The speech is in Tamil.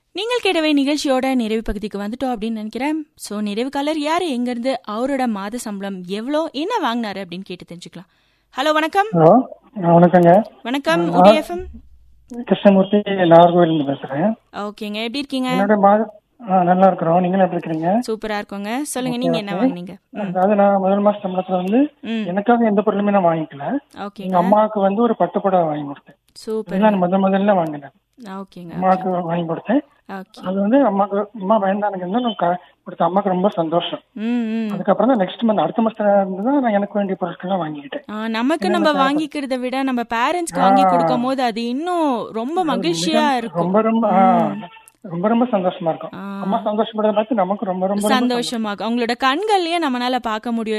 நீங்கள் கேட்டவை நிகழ்ச்சியோட நிறைவு பகுதிக்கு வந்துட்டோம் அப்படின்னு நினைக்கிறேன் ஸோ நிறைவு காலர் யார் எங்கேருந்து அவரோட மாத சம்பளம் எவ்வளோ என்ன வாங்கினாரு அப்படின்னு கேட்டு தெரிஞ்சுக்கலாம் ஹலோ வணக்கம் ஹலோ ஆ, வணக்கங்க வணக்கம் உடிஎஃப்எம் கிருஷ்ணமூர்த்தி நாகர்கோவிலிருந்து பேசுறேன் ஓகேங்க எப்படி இருக்கீங்க என்னோட மாத ஆ, நல்லா இருக்கிறோம் நீங்களும் எப்படி இருக்கிறீங்க சூப்பரா இருக்கோங்க சொல்லுங்க நீங்க என்ன வாங்குனீங்க ம், அதாவது நான் முதல் மாச சம்பளத்துல வந்து ம் எனக்காக எந்த பொருளுமே நான் வாங்கிக்கல ஓகேங்க எங்க அம்மாவுக்கு வந்து ஒரு பட்டு புடவை வாங்கி கொடுத்தேன் சூப்பர் இதுதான் நான் முதல் முதல்ல வாங்கினேன் ஓகேங்க அம்மாவுக்கு வாங்கி கொடுத்தேன் ஓகே அது வந்து அம்மாக்கு அம்மா வேண்டானுங்க இருந்தா நான் க- கொடுத்த அம்மாக்கு ரொம்ப சந்தோஷம் ம் ம் அதுக்கப்புறம் தான் நெக்ஸ்ட் மந்த் அடுத்த மாசத்துல இருந்து தான் நான் எனக்கு வேண்டிய பொருட்கள்லாம் வாங்கிக்கிட்டேன் ஆ, நமக்கு நம்ம வாங்கிக்கிறத விட நம்ம பேரண்ட்ஸ்க்கு வாங்கி கொடுக்கும் போது அது இன்னும் ரொம்ப மகிழ்ச்சியா இருக்கும் ரொம்ப ரொம்ப ஆ, ரொம்ப ரொம்ப சந்தோஷமா இருக்கும் ஆ. அம்மா சந்தோஷப்படுறத பார்த்து நமக்கு ரொம்ப ரொம்ப ரொம்ப சந்தோஷமாக அவங்களோட கண்கள்லயே நம்மளால பார்க்க முடியும்